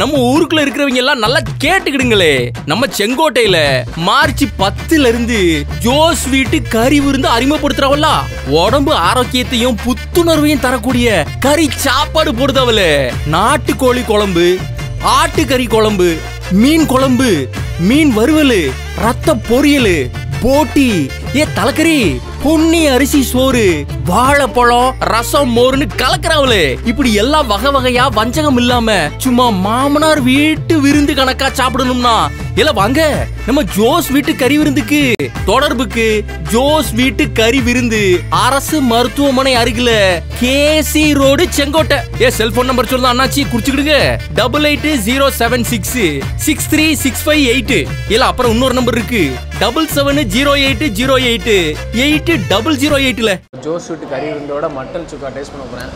நம்ம ஊருக்குள்ள இருக்கிறவங்க எல்லாம் நல்லா கேட்டுக்கிடுங்களே நம்ம செங்கோட்டையில மார்ச் பத்துல இருந்து ஜோஸ் வீட்டு கறி விருந்து அறிமுகப்படுத்துறவல்ல உடம்பு ஆரோக்கியத்தையும் புத்துணர்வையும் தரக்கூடிய கறி சாப்பாடு போடுதவல நாட்டுக்கோழி குழம்பு ஆட்டுக்கறி குழம்பு மீன் குழம்பு மீன் வறுவல் ரத்த பொரியல் போட்டி ஏ தலக்கறி பொன்னி அரிசி சோறு வாழைப்பழம் ரசம் மோர்னு கலக்குறாவளே இப்படி எல்லாம் வகை வகையா வஞ்சகம் இல்லாம சும்மா மாமனார் வீட்டு விருந்து கணக்கா சாப்பிடணும்னா இல்ல வாங்க நம்ம ஜோஸ் வீட்டு கறி விருந்துக்கு தொடர்புக்கு ஜோஸ் வீட்டு கறி விருந்து அரசு மருத்துவமனை அருகில கேசி ரோடு செங்கோட்டை ஏ செல்போன் நம்பர் சொல்லுங்க அண்ணாச்சி குறிச்சுக்கிடுங்க double eight zero seven six six three six five eight இல்ல அப்புறம் இன்னொரு நம்பர் இருக்கு double seven zero eight zero eight eight double zero எயிட்ல ஜோஸ் வீட்டு கறி விருந்தோட மட்டன் சுக்கா டேஸ்ட் பண்ண போகிறேன்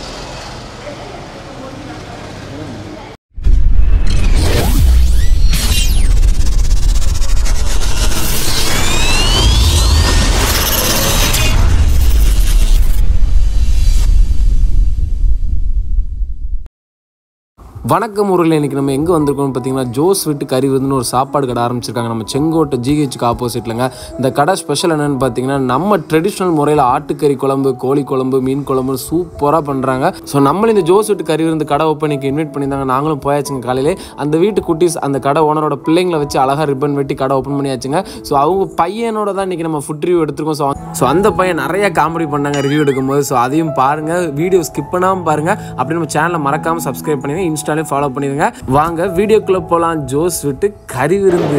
வணக்கம் ஊரில் இன்னைக்கு நம்ம எங்கே வந்திருக்கோம்னு பார்த்தீங்கன்னா ஜோஸ் வீட்டு கறி விருந்துன்னு ஒரு சாப்பாடு கடை ஆரம்பிச்சிருக்காங்க நம்ம செங்கோட்டை ஜிஹெச்சுக்கு ஆப்போசிட்லங்க இந்த கடை ஸ்பெஷல் என்னன்னு பார்த்தீங்கன்னா நம்ம ட்ரெடிஷ்னல் முறையில் ஆட்டுக்கறி குழம்பு கோழி குழம்பு மீன் குழம்பு சூப்பராக பண்ணுறாங்க ஸோ நம்மளும் இந்த ஜோஸ் வீட்டு கறி விருந்து கடை ஓப்பனிக்கு இன்வைட் பண்ணியிருந்தாங்க நாங்களும் போயாச்சுங்க காலையிலே அந்த வீட்டு குட்டீஸ் அந்த கடை ஓனரோட பிள்ளைங்களை வச்சு அழகாக ரிப்பன் வெட்டி கடை ஓப்பன் பண்ணியாச்சுங்க ஸோ அவங்க பையனோட தான் இன்றைக்கி நம்ம ஃபுட் ரிவ்யூ எடுத்திருக்கோம் ஸோ ஸோ அந்த பையன் நிறைய காமெடி பண்ணாங்க ரிவ்யூ எடுக்கும்போது ஸோ அதையும் பாருங்கள் வீடியோ ஸ்கிப் பண்ணாமல் பாருங்கள் அப்படி நம்ம சேனலை மறக்காமல் சப்ஸ்கிரைப் பண்ணிடுங்க இன்ஸ்டாலையும் ஃபாலோ பண்ணிடுங்க வாங்க வீடியோக்குள்ளே போகலாம் ஜோஸ் விட்டு கறி விருந்து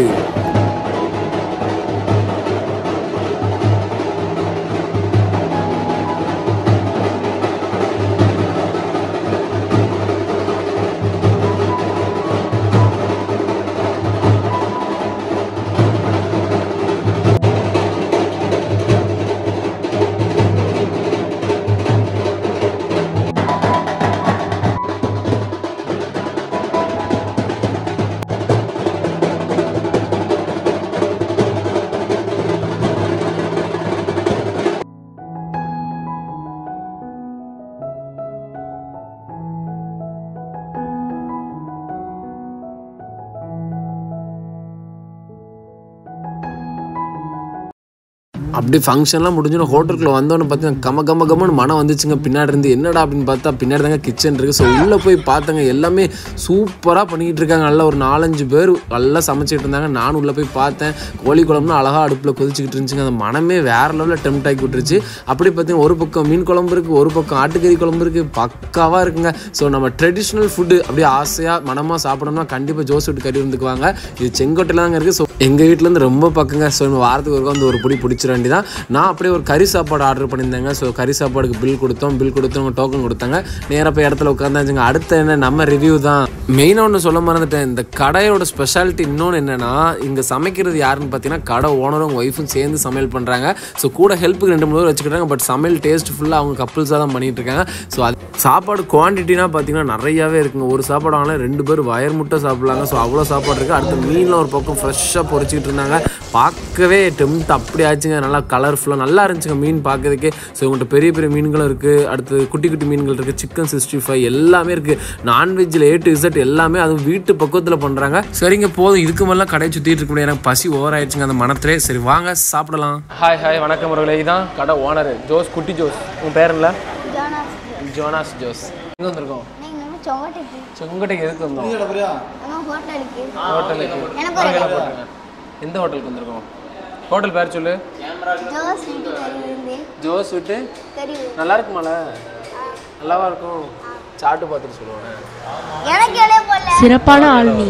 அப்படி ஃபங்க்ஷன்லாம் முடிஞ்சோன்னு ஹோட்டலுக்குள்ள வந்தோன்னு பார்த்தீங்கன்னா கம கம கமன்னு மனம் வந்துச்சுங்க பின்னாடி இருந்து என்னடா அப்படின்னு பார்த்தா பின்னாடி தாங்க கிச்சன் இருக்குது ஸோ உள்ளே போய் பார்த்தாங்க எல்லாமே சூப்பராக பண்ணிக்கிட்டு இருக்காங்க நல்லா ஒரு நாலஞ்சு பேர் நல்லா சமைச்சிட்டு இருந்தாங்க நானும் உள்ளே போய் பார்த்தேன் கோழி குழம்புனா அழகாக அடுப்பில் கொதிச்சுக்கிட்டு இருந்துச்சுங்க அந்த மனமே வேற லெவலில் டெம்ட் ஆக்கி விட்டுருச்சு அப்படி பார்த்தீங்கன்னா ஒரு பக்கம் மீன் குழம்பு இருக்குது ஒரு பக்கம் ஆட்டுக்கறி குழம்பு இருக்குது பக்காவாக இருக்குங்க ஸோ நம்ம ட்ரெடிஷ்னல் ஃபுட்டு அப்படியே ஆசையாக மனமாக சாப்பிடணும்னா கண்டிப்பாக ஜோஸ் விட்டு கறி இருந்துக்குவாங்க இது செங்கோட்டையில் தாங்க இருக்குது ஸோ எங்கள் வீட்டிலேருந்து ரொம்ப பக்கங்க ஸோ நம்ம வாரத்துக்கு ஒரு வந்து ஒரு பொடி பிடிச்சிட வேண்டி தான் நான் அப்படியே ஒரு கறி சாப்பாடு ஆர்டர் பண்ணியிருந்தேங்க ஸோ கறி சாப்பாடுக்கு பில் கொடுத்தோம் பில் கொடுத்தவங்க டோக்கன் கொடுத்தாங்க நேராக போய் இடத்துல உட்காந்தாச்சுங்க அடுத்து என்ன நம்ம ரிவ்யூ தான் மெயினாக ஒன்று சொல்ல மறந்துட்டேன் இந்த கடையோட ஸ்பெஷாலிட்டி இன்னொன்று என்னென்னா இங்கே சமைக்கிறது யாருன்னு பார்த்தீங்கன்னா கடை ஓனரும் ஒய்ஃபும் சேர்ந்து சமையல் பண்ணுறாங்க ஸோ கூட ஹெல்ப்புக்கு ரெண்டு மூணு பேர் வச்சுக்கிட்டாங்க பட் சமையல் டேஸ்ட் ஃபுல்லாக அவங்க கப்புள்ஸாக தான் பண்ணிட்டு இருக்காங்க ஸோ அது சாப்பாடு குவான்டிட்டினா பார்த்தீங்கன்னா நிறையாவே இருக்குங்க ஒரு சாப்பாடு வாங்கினா ரெண்டு பேர் வயர் முட்டை சாப்பிட்லாங்க ஸோ அவ்வளோ சாப்பாடு இருக்குது அடுத்து மீனில் ஒரு பக்கம் ஃப்ரெஷ்ஷாக பொரிச்சிக்கிட்டு இருந்தாங்க பார்க்கவே டெம்ட் அப்படி ஆச்சுங்க நல்லா கலர்ஃபுல்லாக நல்லா இருந்துச்சுங்க மீன் பார்க்கறதுக்கே ஸோ உங்கள்கிட்ட பெரிய பெரிய மீன்களும் இருக்குது அடுத்து குட்டி குட்டி மீன்கள் இருக்குது சிக்கன் சிக்ஸ்டி ஃபைவ் எல்லாமே இருக்குது நான்வெஜ்ஜில் ஏ டு இசட் எல்லாமே அதுவும் வீட்டு பக்கத்தில் பண்ணுறாங்க சரிங்க போதும் இதுக்கு மேலாம் கடையை சுற்றிட்டு இருக்க முடியாது எனக்கு பசி ஓவர் ஆயிடுச்சுங்க அந்த மனத்திலே சரி வாங்க சாப்பிடலாம் ஹாய் ஹாய் வணக்கம் அவர்களே இதான் கடை ஓனர் ஜோஸ் குட்டி ஜோஸ் உன் பேர் இல்லை ஜோனாஸ் ஜோனாஸ் ஜோஸ் எங்கே வந்திருக்கோம் நீங்கள் நம்ம சொங்கட்டுக்கு செங்கோட்டைக்கு எதுக்கு வந்தோம் நம்ம ஹோட்டலுக்கு ஹோட்டலுக்கு எனக்கு ஒரு அங்கே போட்டுருங்க எந்த ஹோட்டலுக்கு வந்திருக்கோம் ஹோட்டல் பேர் சொல்லு ஜோஸ் வீட்டு கறி இருந்து ஜோஸ் விட்டு கறி நல்லா இருக்குமால நல்லாவா இருக்கும் சாப்பிட்டு பார்த்துட்டு சொல்லுவாங்க எனக்கு எலே போடல சிறப்பான ஆள் நீ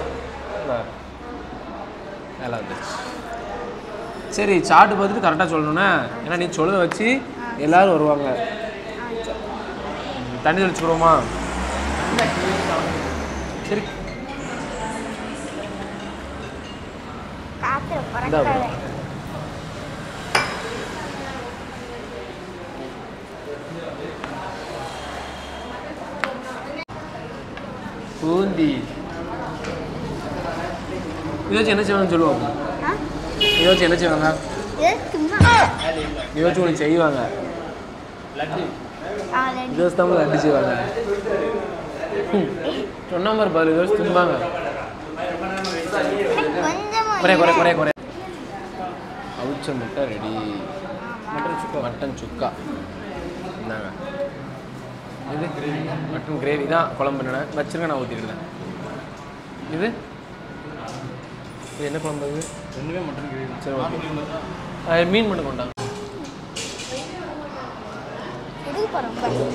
நல்லா இருந்துச்சு சரி சாப்பிட்டு பார்த்துட்டு கரெக்டாக சொல்லணுண்ணே ஏன்னா நீ சொல்லுத வச்சு எல்லாரும் வருவாங்க ம், தண்ணி தெளிச்சுக்கிறோமா சரி காற்று இந்தா பறக்காத பூந்தி இதை வச்சு என்ன செய்வாங்கன்னு சொல்லுவோம் ஆ? இதை வச்சு என்ன செய்வாங்க இது சும்மா இதை வச்சு உங்களுக்கு செய்வாங்க ஆல்ரெடி இதை வச்சு தான் உங்களுக்கு அடி செய்வாங்க சொன்ன மாதிரி பதில் யோசிச்சு தும்பாங்க கொஞ்சமா குறை குறை குறை குறை அவிச்ச முட்டை ready mutton chukka mutton chukka இந்தாங்க இது மட்டன் கிரேவி தான் குழம்பு என்னென்ன வச்சிருங்க நான் ஊற்றிக்கிட்டேன் இது இது என்ன குழம்பு இது ரெண்டுமே மட்டன் கிரேவி சரி ஓகே மீன் மட்டும் கொண்டாங்க எதுக்கு போறோம்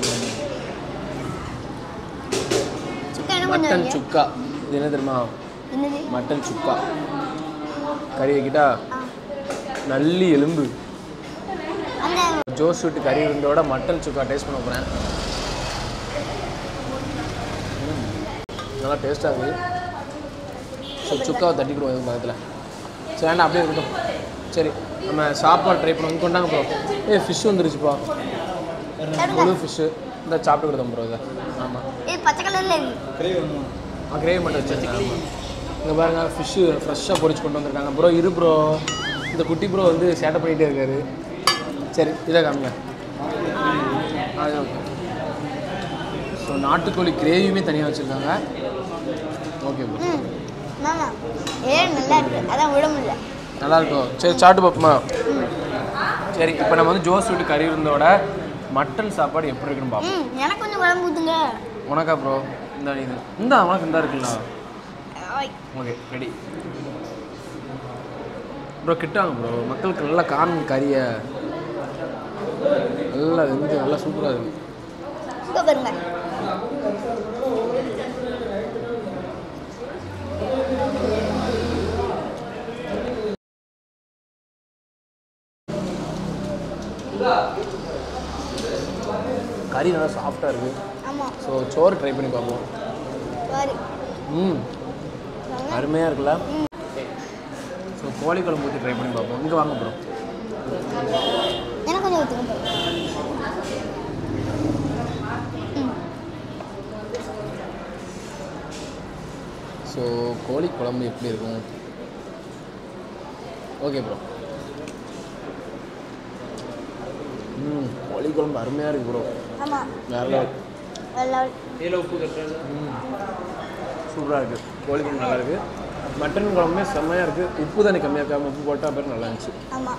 சுக்கா என்ன மட்டன் பண்ணுவாங்க சுக்கா இது என்ன தெரியுமா என்னது மட்டன் சுக்கா கறி வைக்கிட்டா ஆ. நல்லி எலும்பு அந்த ஜோஸ் வீட்டு கறி விருந்தோட மட்டன் சுக்கா டேஸ்ட் பண்ண போகிறேன் நல்லா டேஸ்ட்டாக இருக்குது ஸோ சுக்காவை தட்டிக்கிடுவோம் இது பக்கத்தில் சரி வேண்டாம் அப்படியே இருக்கட்டும் சரி நம்ம சாப்பாடு ட்ரை பண்ணுவோம் கொண்டாங்க ப்ரோ ஏ ஃபிஷ் வந்துருச்சுப்பா முழு ஃபிஷ்ஷு இந்த சாப்பிட்டு கொடுத்தோம் ப்ரோ இதை ஆமாம் இது பச்சை கலர்ல இருக்கு ஆ கிரேவி மட்டும் வச்சுருக்கேன் இங்கே பாருங்க ஃபிஷ்ஷு ஃப்ரெஷ்ஷாக பொரிச்சு கொண்டு வந்திருக்காங்க ப்ரோ இரு ப்ரோ இந்த குட்டி ப்ரோ வந்து சேட்டை பண்ணிகிட்டே இருக்காரு சரி இதை காமிங்க அது ஓகே ஸோ நாட்டுக்கோழி கிரேவியுமே தனியாக வச்சுருக்காங்க ஓகே ப்ரோ ம் மாமா ஏ நல்லா இருக்கு அதான் விட முடியல நல்லா இருக்கும் சரி சாப்பிட்டு பார்ப்போமா சரி இப்போ நம்ம வந்து ஜோஸ் வீட்டு கறி விருந்தோட மட்டன் சாப்பாடு எப்படி இருக்குன்னு பார்ப்போம் ம் எனக்கு கொஞ்சம் குழம்பு ஊத்துங்க உனக்கா ப்ரோ இந்த இது இந்த உனக்கு இந்த இருக்குல்ல ஆய். ஓகே ரெடி ப்ரோ கிட்டாங்க ப்ரோ மக்களுக்கு நல்லா காணும் கறியை நல்லா வெந்து நல்லா சூப்பராக இருக்கு இங்க பாருங்க கறி நல்லா சாஃப்டாக இருக்குது ஆமா ஸோ சோறு ட்ரை பண்ணி பார்ப்போம் சாரி ம் அருமையாக இருக்குல்ல ஸோ கோழி குழம்பு ஊற்றி ட்ரை பண்ணி பார்ப்போம் இங்கே வாங்க ப்ரோ எனக்கு கொஞ்சம் ஊத்துங்க ஸோ கோழி குழம்பு எப்படி இருக்கும் ஓகே ப்ரோ ம் கோழி குழம்பு அருமையாக இருக்குது ப்ரோ ஆமா வேற level. எல்லாம் சூப்பராக இருக்குது கோழி குழம்பு நல்லா இருக்குது மட்டன் குழம்புமே செம்மையாக இருக்குது உப்பு தண்ணி கம்மியாக இருக்காம உப்பு போட்டால் அப்புறம் நல்லா இருந்துச்சு ஆமா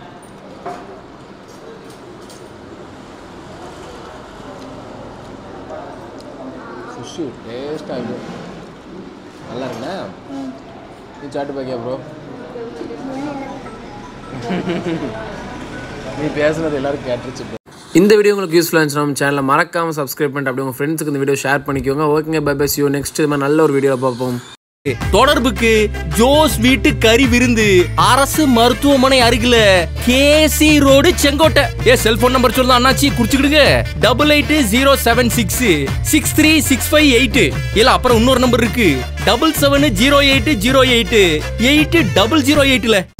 ஃபிஷ்ஷு டேஸ்ட்டாக இருக்குது நல்லா இருக்குண்ணே ம் நீ சாப்பிட்டு பாக்கியா ப்ரோ நீ பேசுனது எல்லாரும் கேட்டுருச்சு bro. இந்த வீடியோ உங்களுக்கு யூஸ்ஃபுல்லாக இருந்துச்சு நம்ம சேனலில் மறக்காமல் சப்ஸ்கிரைப் பண்ணிட்டு அப்படியே உங்கள் ஃப்ரெண்ட்ஸுக்கு இந்த வீடியோ ஷேர் பண்ணிக்கோங்க ஓகேங்க பை பை யூ நெக்ஸ்ட் இது மாதிரி நல்ல ஒரு வீடியோவில் பார்ப்போம் தொடர்புக்கு ஜோஸ் வீட்டு கறி விருந்து அரசு மருத்துவமனை அருகில கேசி ரோடு செங்கோட்டை ஏ செல்போன் நம்பர் சொல்லுங்க அண்ணாச்சி குறிச்சுக்கிடுங்க double eight zero seven six six three six five eight இல்ல அப்புறம் இன்னொரு நம்பர் இருக்கு double seven zero eight zero eight eight double zero எயிட்ல